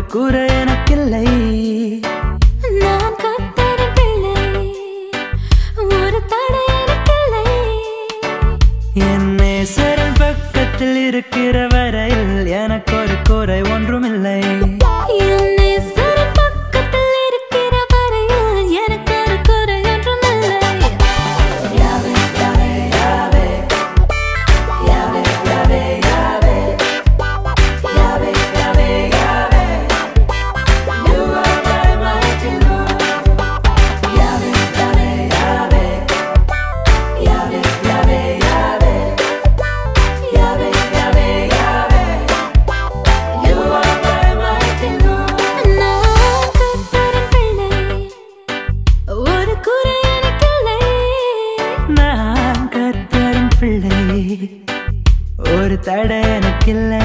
குறை எனக்கில்லை நான் கர்த்தரின் பிள்ளை ஒரு தடை எனக்கில்லை என் நேசரின் பக்கத்தில் இருக்கிற வரையில் எனக்கு ஒரு குறை ஒன்றுமில்லை என் நேசரின் பக்கத்தில் இருக்கிற வரையில் எனக்கு ஒரு குறை ஒன்றுமில்லை நான் கர்த்தரின் பிள்ளை ஒரு குறை எனக்கில்லை நான் கர்த்தரின் பிள்ளை ஒரு தடை எனக்கில்லை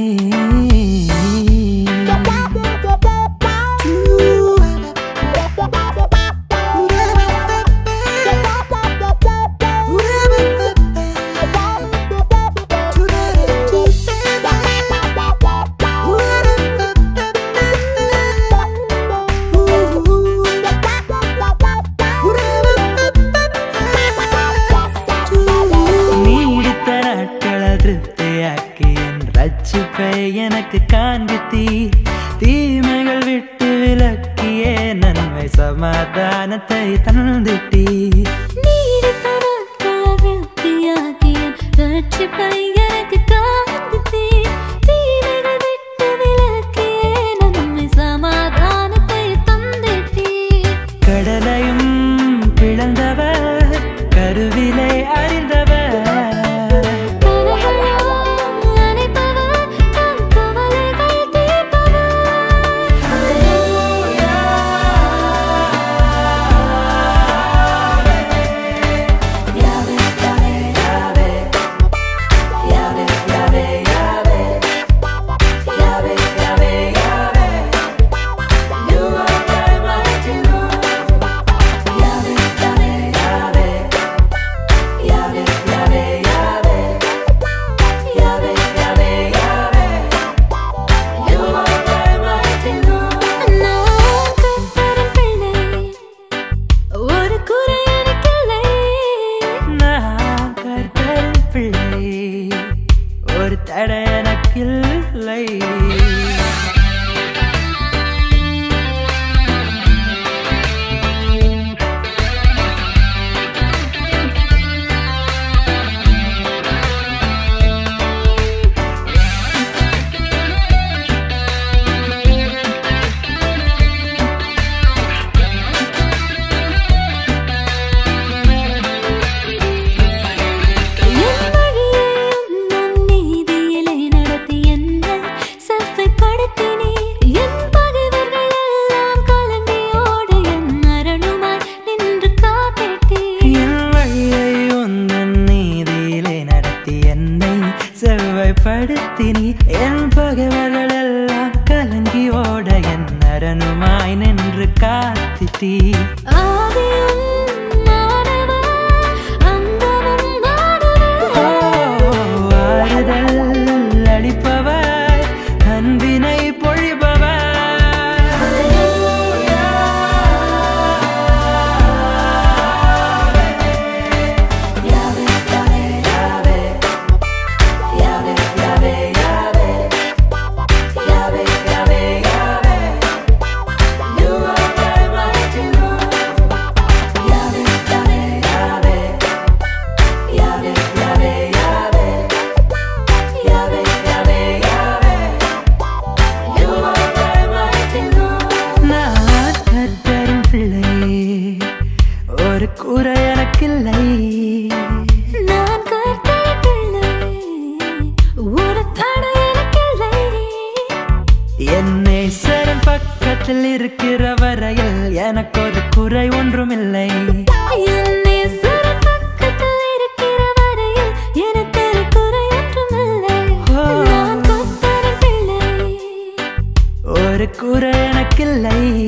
நீடித்த நாட்கள் திருப்தியாக்கி என் ரட்சிப்பை எனக்கு காண்பித்தீ தீமைகள் விட்டு விலக்கியே நன்மை சமாதானத்தை தந்திட்டீ நீடித்த நாட்கள் விருத்தியாகிய ரட்சிப்பை எனக்கு காண்பித்தீர். தீமைகள் விட்டு விலக்கியே நன்மை சமாதானத்தை தந்திட்டீர். கடலையும் பிளந்தவர் கருவிலை அறிந்தவர் கரைகளால் அணைப்பவர், தன் கவலைகள் தீர்ப்பவர். நான் கர்த்தரின் பிள்ளை, ஒரு குறை எனக்கில்லை நான் கர்த்தரின் பிள்ளை ஒரு தடை எனக்கில்லை என் வழியையும் நம் நீதியிலே நடத்தி என்னை செவ்வைப்படுத்தினீர். என் பகைவர்கள் எல்லாம் கலங்கியோட என் அரணுமாய் நின்று காத்திட்டீர். என் வழியை உந்தன் நீதியிலே நடத்தி என்னை செவ்வாய்ப்படுத்தினி என் பகைவர்கள் எல்லாம் கலங்கி ஓட என் அரணுமாய் நின்று காத்திட்டீ ஆதியும் மாணவர், அந்தமும் மாணவர். ஆறுதல் அளிப்பவர் அன்பினை பொழிபவர் நான் கர்த்தரின் பிள்ளை ஒரு குறை எனக்கில்லை நான் கர்த்தரின் பிள்ளை, ஒரு தடை எனக்கில்லை. என் நேசரின் பக்கத்தில் இருக்கிற வரையில் எனக்கு ஒரு குறை ஒன்றுமில்லை என் நேசரின் பக்கத்தில் இருக்கிற வரையில் எனக்கு ஒரு குறை ஒன்றுமில்லை. ஓ. நான் கர்த்தரின் பிள்ளை ஒரு குறை எனக்கில்லை